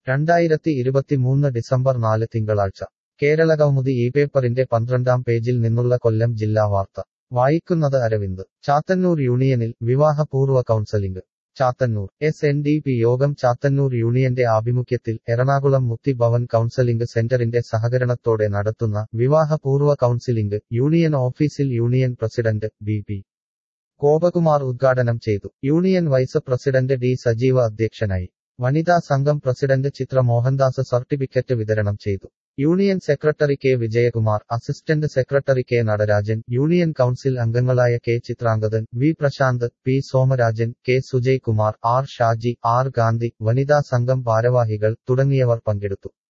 രണ്ടായിരത്തി ഇരുപത്തിമൂന്ന് ഡിസംബർ നാല് തിങ്കളാഴ്ച കേരള കൗമുദി ഈ പേപ്പറിന്റെ പന്ത്രണ്ടാം പേജിൽ നിന്നുള്ള കൊല്ലം ജില്ലാ വാർത്ത വായിക്കുന്നത് അരവിന്ദ് ചാത്തന്നൂർ യൂണിയനിൽ വിവാഹപൂർവ്വ counselling Chathannoor S N D P Yogam Chathannoor യൂണിയന്റെ ആഭിമുഖ്യത്തിൽ എറണാകുളം മുത്തി ഭവൻ കൗൺസലിംഗ് സെന്ററിന്റെ സഹകരണത്തോടെ നടത്തുന്ന വിവാഹപൂർവ്വ കൗൺസിലിംഗ് യൂണിയൻ ഓഫീസിൽ union president B P Gopakumar ഉദ്ഘാടനം ചെയ്തു യൂണിയൻ വൈസ് പ്രസിഡന്റ് ഡി സജീവ അധ്യക്ഷനായി വനിതാ സംഘം പ്രസിഡന്റ് ചിത്ര മോഹൻദാസ് സർട്ടിഫിക്കറ്റ് വിതരണം ചെയ്തു union secretary K Vijayakumar assistant secretary K Natarajan union council അംഗങ്ങളായ K Chitrangathan V Prasanth P Somarajan K Sujay Kumar R Shaji R Gandhi വനിതാ സംഘം ഭാരവാഹികൾ തുടങ്ങിയവർ പങ്കെടുത്തു